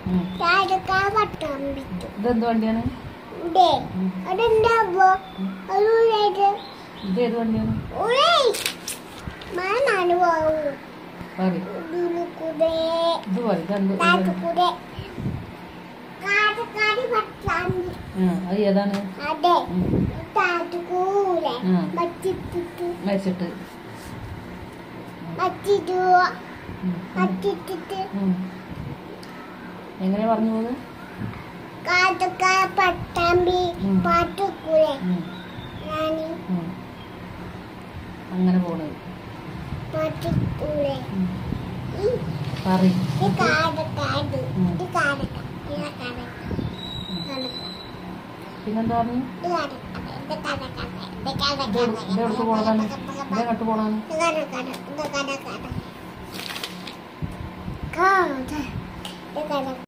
ഉം. കാടക്കാ പട്ടാമ്പിട്ടു ഇതെന്ത് വണ്ടിയാണ് ഇതേ അതെന്താവോ ഒരു ഇത് ഏത് വണ്ടിയാണ് മാനാണ് പോകും പറയും ഉള്ളിലൂടെ ഇത് പറയും ഇതെന്ത് ഇതെന്ത്? കാട്ടുകൂടെ കാടക്കാടി പട്ടാമ്പി ആ അത് ഏതാണ് അതെ ഉം. കാട്ടുകൂടെ ഉം. വച്ചിട്ടിട്ട് മരിച്ചിട്ട് വച്ചിട്ടു ഉം. വച്ചിട്ടിട്ട് ഉം. എങ്ങനെ പറഞ്ഞു പോകുന്നത് കാട്ടുകാ പട്ടാമ്പി ഉം. പാട്ടുകൂടെ ഉം. ഞാന് ഉം. അങ്ങനെ പോണത് പാട്ടുകൂടെ ഉം. ഈ പറയും ഈ കാടക്കാട് ഉം. ഈ കാടക്ക ഈ കാടക്ക കാടക്ക പിന്നെന്താ പറഞ്ഞു ഇത് കാടക്ക ഇത് കാടക്ക ഇത് കാടക്ക ഇത് ഇത് എടുത്ത് പോണതാണ് ഇത് എങ്ങോട്ട് പോണതാണ് ഇത് കാടക്ക ഇത് കാടക്ക കാട ഇത് കാടക്ക